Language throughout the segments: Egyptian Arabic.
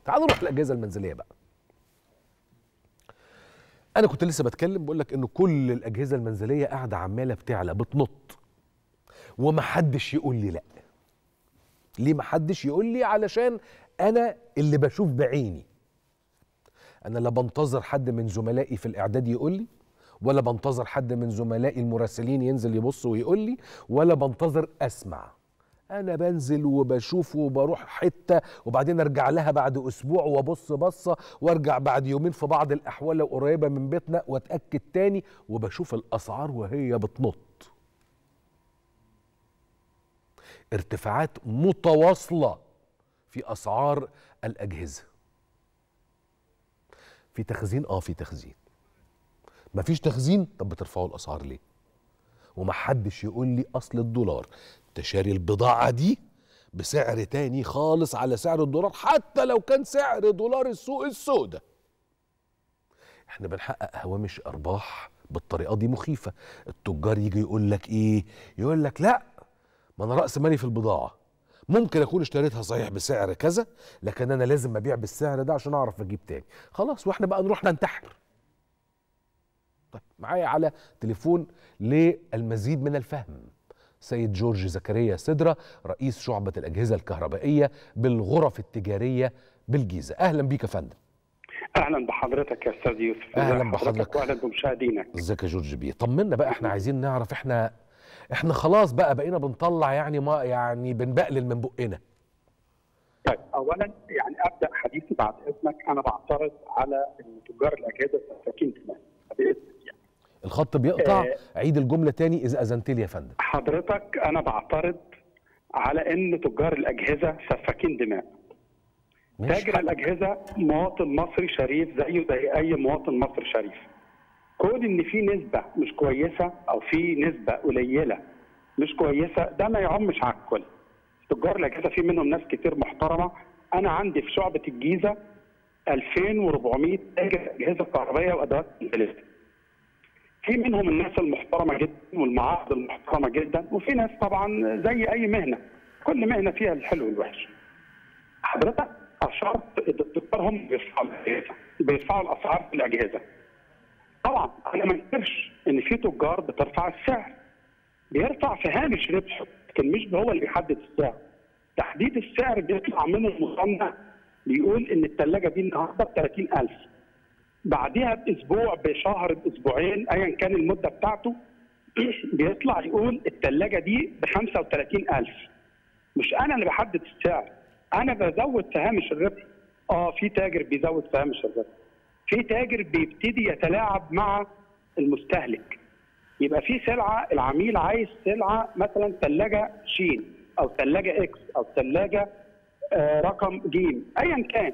تعالوا نروح الاجهزه المنزليه بقى انا كنت لسه بتكلم بقول لك انه كل الاجهزه المنزليه قاعده عماله بتعلى بتنط ومحدش يقول لي لا ليه محدش يقول لي علشان انا اللي بشوف بعيني انا لا بنتظر حد من زملائي في الاعداد يقول لي ولا بنتظر حد من زملائي المراسلين ينزل يبص ويقول لي ولا بنتظر اسمع انا بنزل وبشوف وبروح حته وبعدين ارجع لها بعد اسبوع وابص بصه وارجع بعد يومين في بعض الاحوال لو قريبه من بيتنا واتاكد تاني وبشوف الاسعار وهي بتنط ارتفاعات متواصله في اسعار الاجهزه في تخزين اه في تخزين مفيش تخزين طب بترفعوا الاسعار ليه ومحدش يقول لي اصل الدولار تشاري البضاعه دي بسعر تاني خالص على سعر الدولار حتى لو كان سعر دولار السوق السوداء احنا بنحقق هوامش ارباح بالطريقه دي مخيفه التجار يجي يقول لك ايه يقول لك لا ما انا راس مالي في البضاعه ممكن اكون اشتريتها صحيح بسعر كذا لكن انا لازم ابيع بالسعر ده عشان اعرف اجيب تاني خلاص واحنا بقى نروح ننتحر طيب معايا على تليفون للمزيد من الفهم سيد جورج زكريا سدرة رئيس شعبة الأجهزة الكهربائية بالغرف التجارية بالجيزة أهلا بيك يا فندم اهلا بحضرتك يا استاذ يوسف أهلاً ازي بحضرتك. واهلا بمشاهدينك ازيك يا جورج بيه طمنا بقى احنا عايزين نعرف احنا احنا خلاص بقى بقينا بنطلع يعني ما يعني بنبقلل من بقنا طيب اولا يعني ابدا حديثي بعد اذنك انا بعترض على ان تجار الاجهزه السكاكين كمان باذنك يعني الخط بيقطع آه. عيد الجملة تاني إذا أذنت لي يا فندم حضرتك انا بعترض على ان تجار الاجهزه سفاكين دماء ماشي تاجر الاجهزه مواطن مصري شريف زيه زي اي مواطن مصري شريف كون ان في نسبه مش كويسه او في نسبه قليله مش كويسه ده ما يعمش على الكل تجار الاجهزه في منهم ناس كتير محترمه انا عندي في شعبه الجيزه 2400 تاجر اجهزه كهربائيه وادوات منزليه في منهم الناس المحترمه جدا والمعاهد المحترمه جدا وفي ناس طبعا زي اي مهنه كل مهنه فيها الحلو والوحش حضرتك اشرت التجار هم بيدفعوا الاجهزه بيدفعوا الاسعار في الاجهزه طبعا انا ما انكرش ان في تجار بترفع السعر بيرفع في هامش ربحه لكن مش هو اللي بيحدد السعر تحديد السعر بيطلع من المصنع بيقول ان الثلاجه دي النهارده ب 30000 بعدها باسبوع بشهر باسبوعين ايا كان المده بتاعته بيطلع يقول الثلاجه دي ب 35000 مش انا اللي بحدد السعر انا بزود في هامش الربح اه في تاجر بيزود في هامش الربح في تاجر بيبتدي يتلاعب مع المستهلك يبقى في سلعه العميل عايز سلعه مثلا ثلاجه شين او ثلاجه اكس او ثلاجه آه رقم جيم ايا كان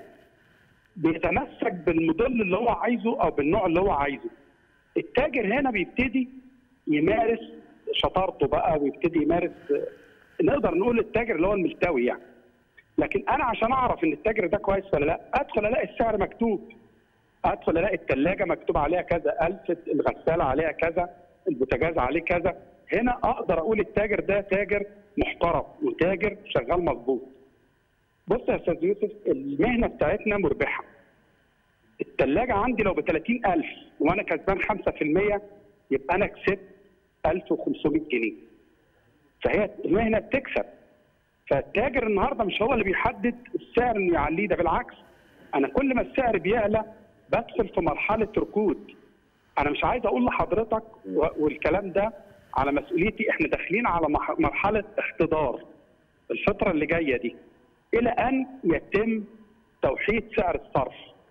بيتمسك بالموديل اللي هو عايزه او بالنوع اللي هو عايزه التاجر هنا بيبتدي يمارس شطارته بقى ويبتدي يمارس آه، نقدر نقول التاجر اللي هو الملتوي يعني لكن انا عشان اعرف ان التاجر ده كويس ولا لا ادخل الاقي السعر مكتوب ادخل الاقي الثلاجه مكتوب عليها كذا الف الغساله عليها كذا البوتاجاز عليه كذا هنا اقدر اقول التاجر ده تاجر محترم وتاجر شغال مظبوط بص يا استاذ يوسف المهنه بتاعتنا مربحه الثلاجه عندي لو ب 30000 وانا كسبان 5% يبقى انا كسبت 1500 جنيه فهي المهنه بتكسب فالتاجر النهارده مش هو اللي بيحدد السعر انه يعليه ده بالعكس انا كل ما السعر بيعلى بدخل في مرحله ركود انا مش عايز اقول لحضرتك و- والكلام ده على مسؤوليتي احنا داخلين على مح- مرحله احتضار الفتره اللي جايه دي الى ان يتم توحيد سعر الصرف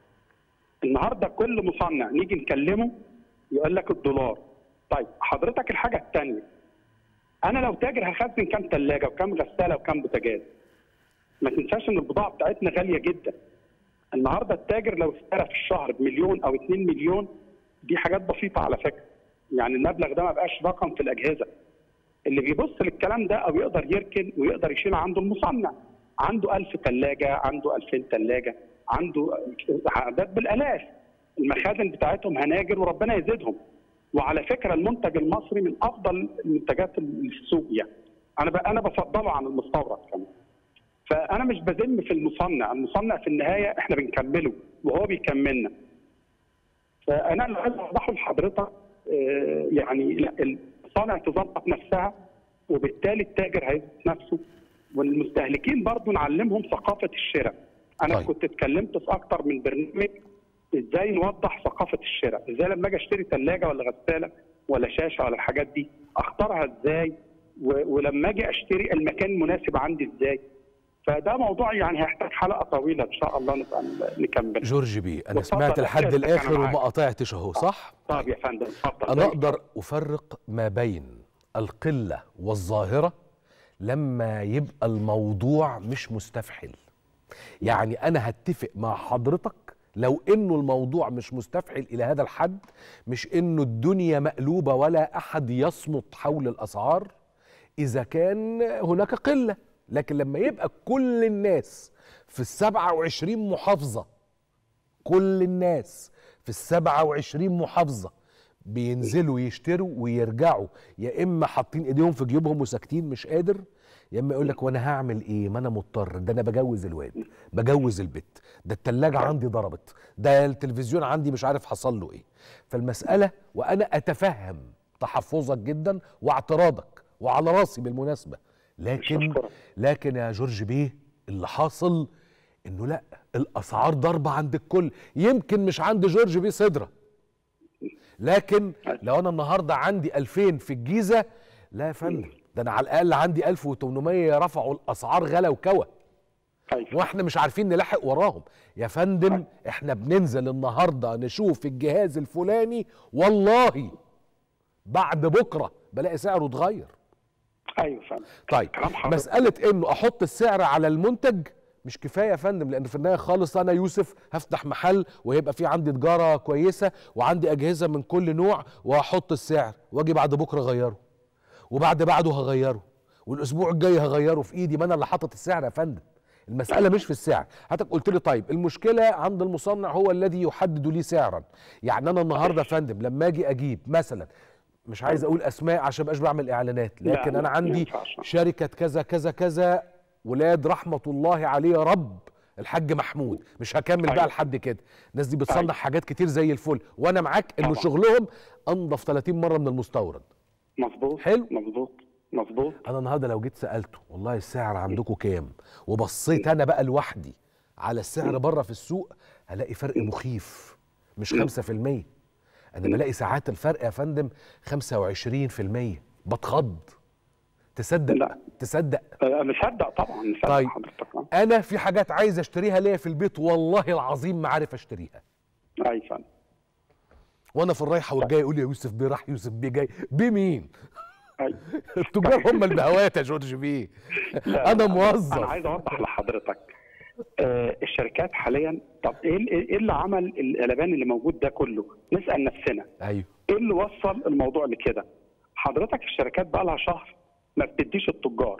النهارده كل مصنع نيجي نكلمه يقول لك الدولار طيب حضرتك الحاجه الثانيه انا لو تاجر هخزن كام ثلاجه وكام غساله وكام بوتاجاز ما تنساش ان البضاعه بتاعتنا غاليه جدا النهارده التاجر لو اشترى في الشهر بمليون او 2 مليون دي حاجات بسيطه على فكره يعني المبلغ ده ما بقاش رقم في الاجهزه اللي بيبص للكلام ده او يقدر يركن ويقدر يشيل عنده المصنع عنده 1000 ثلاجه عنده 2000 ثلاجه عنده عدد بالالاف المخازن بتاعتهم هناجر وربنا يزيدهم وعلى فكره المنتج المصري من افضل المنتجات اللي في السوق يعني انا ب- انا بفضله عن المستورد كمان فانا مش بذم في المصنع المصنع في النهايه احنا بنكمله وهو بيكملنا فانا اللي عايز اوضحه لحضرتك آه، يعني لا المصانع تظبط نفسها وبالتالي التاجر هيظبط نفسه والمستهلكين برضو نعلمهم ثقافه الشراء انا طيب. طيب. كنت اتكلمت في اكتر من برنامج ازاي نوضح ثقافه الشراء ازاي لما اجي اشتري ثلاجه ولا غساله ولا شاشه ولا الحاجات دي اختارها ازاي و- ولما اجي اشتري المكان المناسب عندي ازاي فده موضوع يعني هيحتاج حلقه طويله ان شاء الله نبقى نكمل جورج بي انا اتفضل، سمعت لحد أسئلتك أنا الاخر معاك. وما قطعتش اهو صح طب يا فندم اتفضل انا اقدر افرق ما بين القله والظاهره لما يبقى الموضوع مش مستفحل يعني انا هتفق مع حضرتك لو انه الموضوع مش مستفحل الى هذا الحد مش انه الدنيا مقلوبه ولا احد يصمت حول الاسعار اذا كان هناك قله لكن لما يبقى كل الناس في السبعة وعشرين محافظة كل الناس في السبعة وعشرين محافظة بينزلوا يشتروا ويرجعوا يا اما حاطين ايديهم في جيوبهم وساكتين مش قادر يا اما يقول لك وانا هعمل ايه ما انا مضطر ده انا بجوز الواد بجوز البت ده التلاجة عندي ضربت ده التلفزيون عندي مش عارف حصل له ايه فالمسألة وانا اتفهم تحفظك جدا واعتراضك وعلى راسي بالمناسبة لكن أشكرك. لكن يا جورج بيه اللي حاصل انه لا الاسعار ضربه عند الكل يمكن مش عند جورج بيه صدره لكن لو انا النهارده عندي 2000 في الجيزه لا يا فندم ده انا على الاقل عندي 1800 رفعوا الاسعار غلا وكوى أيوة. واحنا مش عارفين نلاحق وراهم يا فندم احنا بننزل النهارده نشوف الجهاز الفلاني والله بعد بكره بلاقي سعره اتغير ايوه فندم طيب كلام حضرتك. مسألة انه احط السعر على المنتج مش كفاية يا فندم لان في النهاية خالص انا يوسف هفتح محل ويبقى في عندي تجارة كويسة وعندي اجهزة من كل نوع وهحط السعر واجي بعد بكرة اغيره وبعد بعده هغيره والاسبوع الجاي هغيره في ايدي ما انا اللي حاطط السعر يا فندم المسألة مش في السعر حضرتك قلت لي طيب المشكلة عند المصنع هو الذي يحدد لي سعرا يعني انا النهاردة يا فندم لما اجي اجيب مثلا مش عايز اقول اسماء عشان مبقاش بعمل اعلانات لا، لكن لا، انا ما عندي ينفعش. شركة كذا كذا كذا ولاد رحمة الله عليه يا رب الحاج محمود مش هكمل بقى أيوة. لحد كده الناس دي بتصنع أيوة. حاجات كتير زي الفل وانا معاك انه طبعا. شغلهم انضف 30 مرة من المستورد مظبوط حلو. مظبوط مظبوط انا النهارده لو جيت سالته والله السعر عندكم كام وبصيت انا بقى لوحدي على السعر بره في السوق هلاقي فرق مخيف مش 5% انا بلاقي ساعات الفرق يا فندم 25% بتخض تصدق لا. تصدق آه، مصدق طبعا مصدق طيب. حضرتك آه. انا في حاجات عايز اشتريها ليا في البيت والله العظيم ما عارف اشتريها ايوه فندم وانا في الرايحه والجايه يقول لي يا يوسف بيه راح يوسف بيه جاي بمين أيوة. التجار هم البهوات يا جورج بيه لا، انا انا موظف عايز اوضح لحضرتك آه، الشركات حاليا طب ايه ال- ايه اللي عمل القلبان اللي موجود ده كله؟ نسال نفسنا ايوه ايه اللي وصل الموضوع لكده؟ حضرتك الشركات بقى لها شهر ما بتديش التجار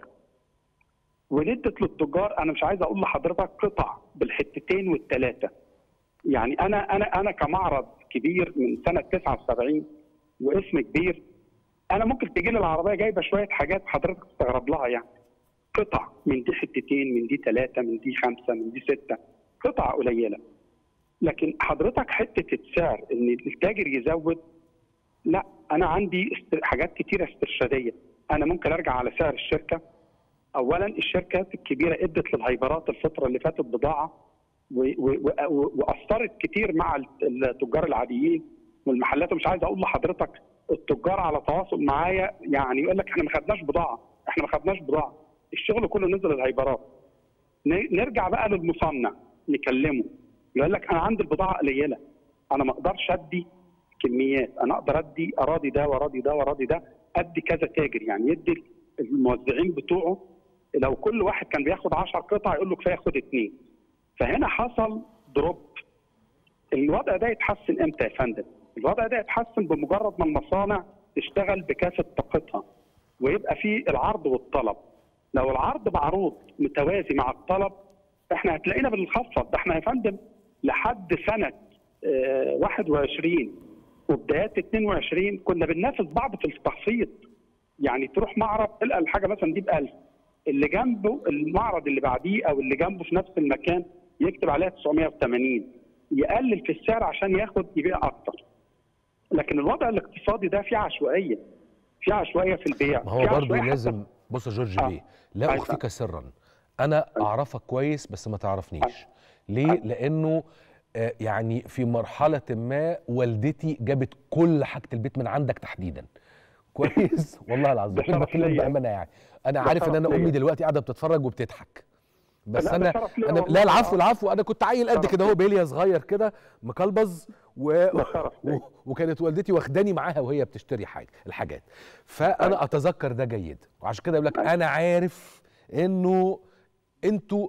وندت للتجار انا مش عايز اقول لحضرتك قطع بالحتتين والثلاثه يعني انا انا انا كمعرض كبير من سنه 79 واسم كبير انا ممكن تجي لي العربيه جايبه شويه حاجات حضرتك تستغرب لها يعني قطع من دي حتتين من دي ثلاثه من دي خمسه من دي سته قطع قليله لكن حضرتك حته السعر ان التاجر يزود لا انا عندي است- حاجات كتيره استرشاديه انا ممكن ارجع على سعر الشركه اولا الشركات الكبيره ادت للهايبرات الفتره اللي فاتت بضاعه و- و- و- واثرت كتير مع التجار العاديين والمحلات ومش عايز اقول لحضرتك التجار على تواصل معايا يعني يقول لك احنا ما خدناش بضاعه احنا ما خدناش بضاعه الشغل كله نزل الهايبرات ن- نرجع بقى للمصنع نكلمه يقول لك انا عندي البضاعه قليله انا ما اقدرش ادي كميات انا اقدر ادي اراضي ده واراضي ده واراضي ده ادي كذا تاجر يعني يدي الموزعين بتوعه لو كل واحد كان بياخد 10 قطع يقول له كفايه خد اثنين فهنا حصل دروب الوضع ده يتحسن امتى يا فندم؟ الوضع ده يتحسن بمجرد ما المصانع تشتغل بكافه طاقتها ويبقى في العرض والطلب لو العرض معروض متوازي مع الطلب احنا هتلاقينا بنخفض ده احنا يا فندم لحد سنه آه، 21 وبدايات 22 كنا بننافس بعض في التخفيض يعني تروح معرض تلقى الحاجه مثلا دي ب 1000 اللي جنبه المعرض اللي بعديه او اللي جنبه في نفس المكان يكتب عليها 980 يقلل في السعر عشان ياخد يبيع اكتر لكن الوضع الاقتصادي ده فيه عشوائيه فيه عشوائيه في البيع ما هو فيه برضه عشوائية حتى لازم بص يا جورج آه. بيه لا أيوة. اخفيك سرا انا اعرفك كويس بس ما تعرفنيش ليه لانه آه، يعني في مرحله ما والدتي جابت كل حاجه البيت من عندك تحديدا كويس والله العظيم ده شرف بتكلم ليا. بامانه يعني انا ده عارف ان شرف انا ليا. امي دلوقتي قاعده بتتفرج وبتضحك بس لا، ده انا شرف ليا انا والله. لا العفو آه. العفو انا كنت عيل قد شرف كده هو ليا. بيليا صغير كده مكلبز و... ده شرف ليا. و... وكانت والدتي واخداني معاها وهي بتشتري حاجه الحاجات فانا اتذكر ده جيد وعشان كده بقول لك أيوة. انا عارف انه انتوا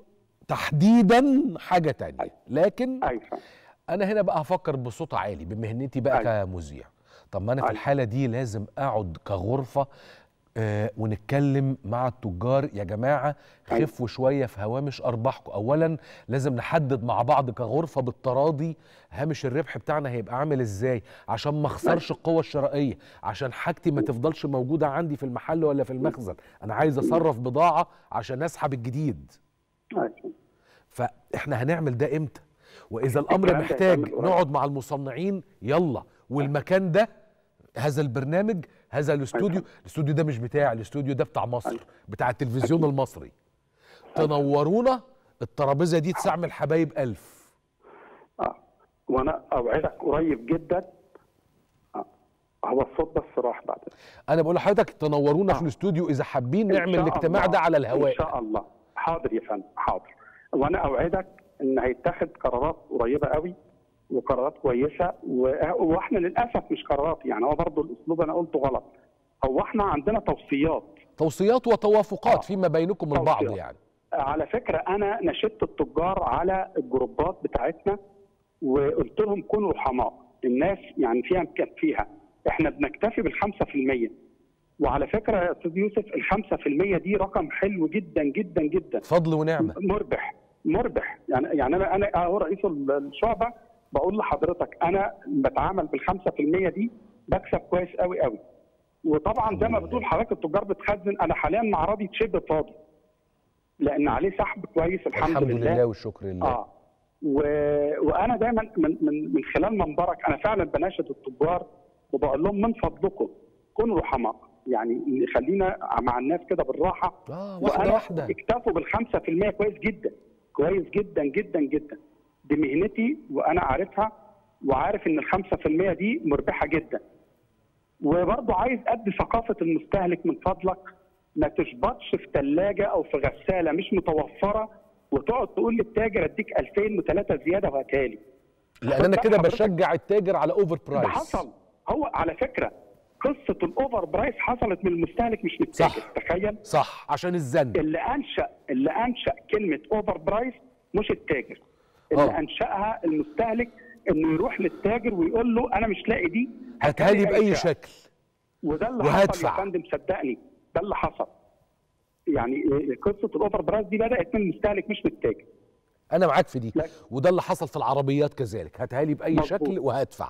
تحديدا حاجه تانية لكن ايوه انا هنا بقى هفكر بصوت عالي بمهنتي بقى أيوة. كمذيع طب ما انا في أيوة. الحاله دي لازم اقعد كغرفه آه ونتكلم مع التجار يا جماعه أيوة. خفوا شويه في هوامش ارباحكم اولا لازم نحدد مع بعض كغرفه بالتراضي هامش الربح بتاعنا هيبقى عامل ازاي عشان ما اخسرش القوه الشرائيه عشان حاجتي ما تفضلش موجوده عندي في المحل ولا في المخزن انا عايز اصرف بضاعه عشان اسحب الجديد ايوه فاحنا هنعمل ده امتى واذا الامر الكلام ده محتاج هيتعمل قريب. نقعد مع المصنعين يلا والمكان ده هذا البرنامج هذا الاستوديو الاستوديو ده مش بتاع الاستوديو ده بتاع مصر بتاع التلفزيون المصري تنورونا الترابيزه دي تستعمل حبايب ألف اه وانا اوعدك قريب جدا آه. هو الصوت بس راح بعد انا بقول لحضرتك تنورونا في آه. الاستوديو اذا حابين إن نعمل شاء الاجتماع الله. ده على ان الهواء شاء الله حاضر يا فندم حاضر وانا اوعدك ان هيتخذ قرارات قريبه قوي وقرارات كويسه و- واحنا للاسف مش قرارات يعني هو برضه الاسلوب انا قلته غلط هو احنا عندنا توصيات توصيات وتوافقات آه. فيما بينكم البعض توصيات. يعني على فكره انا نشدت التجار على الجروبات بتاعتنا وقلت لهم كونوا رحماء الناس يعني فيها مكفيها احنا بنكتفي بال 5% وعلى فكره يا استاذ يوسف ال 5% دي رقم حلو جدا جدا جدا فضل ونعمه مربح مربح يعني يعني انا انا اهو رئيس الشعبه بقول لحضرتك انا بتعامل بال 5% دي بكسب كويس قوي قوي وطبعا زي ما بتقول حضرتك التجار بتخزن انا حاليا معرضي شبه فاضي لان عليه سحب كويس الحمد, الحمد لله والشكر لله اه و... وانا دايما من من من خلال منبرك انا فعلا بناشد التجار وبقول لهم من فضلكم كونوا رحماء يعني خلينا مع الناس كده بالراحه اه واحده وأنا واحده اكتفوا بال 5% كويس جدا كويس جدا جدا جدا دي مهنتي وانا عارفها وعارف ان ال 5% دي مربحه جدا وبرضه عايز ادي ثقافه المستهلك من فضلك ما تشبطش في ثلاجه او في غساله مش متوفره وتقعد تقول للتاجر اديك 2000 و3 زياده وهاتالي لان انا خد كده بالك حضرتك- بشجع التاجر على اوفر ده برايس حصل هو على فكره قصه الاوفر برايس حصلت من المستهلك مش من التاجر صح. تخيل صح عشان الزن اللي انشا اللي انشا كلمه اوفر برايس مش التاجر اللي آه. انشاها المستهلك انه يروح للتاجر ويقول له انا مش لاقي دي هاتها لي باي سعر. شكل وده اللي حصل وهدفع. يا فندم صدقني ده اللي حصل يعني قصه الاوفر برايس دي بدات من المستهلك مش من التاجر انا معاك في دي لا. وده اللي حصل في العربيات كذلك هاتها لي باي مظبوط. شكل وهدفع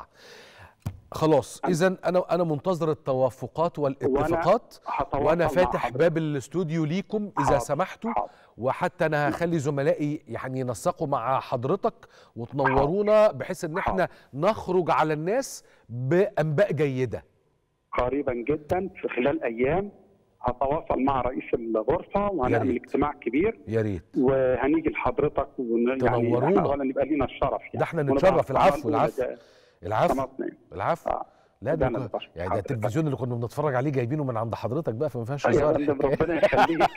خلاص اذا انا انا منتظر التوافقات والاتفاقات هتواصل وانا مع فاتح حضرتك. باب الاستوديو ليكم اذا حاضر، سمحتوا حاضر. وحتى انا هخلي زملائي يعني ينسقوا مع حضرتك وتنورونا بحيث ان احنا نخرج على الناس بانباء جيده قريبا جدا في خلال ايام هتواصل مع رئيس الغرفه وهنعمل ريت. اجتماع كبير يا ريت وهنيجي لحضرتك ون... يعني تنورونا. احنا اولا يبقى لينا الشرف يعني ده احنا ونبقى نتشرف القناة العفو الأولى العفو ده العفو قناتنا. العفو آه. لا ده ده أنا كو- اللي بشكر يعني ده حضرتك. التلفزيون اللي كنا بنتفرج عليه جايبينه من عند حضرتك بقى فما فيهاش يا هزار فندم الحكاية. ربنا يخليك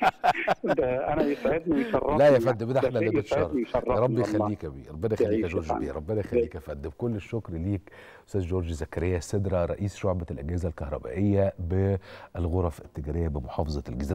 ده انا يسعدني ويشرفني لا يا فندم ده ده احنا اللي شيء بنتشرف يسعدني ويشرفني يا رب والله. يخليك يا بيه ربنا يخليك يا تعيش يا جورج بيه فندم. ربنا يخليك يا فندم كل الشكر ليك استاذ جورج زكريا سدرة رئيس شعبة الأجهزة الكهربائية بالغرف التجارية بمحافظة الجيزة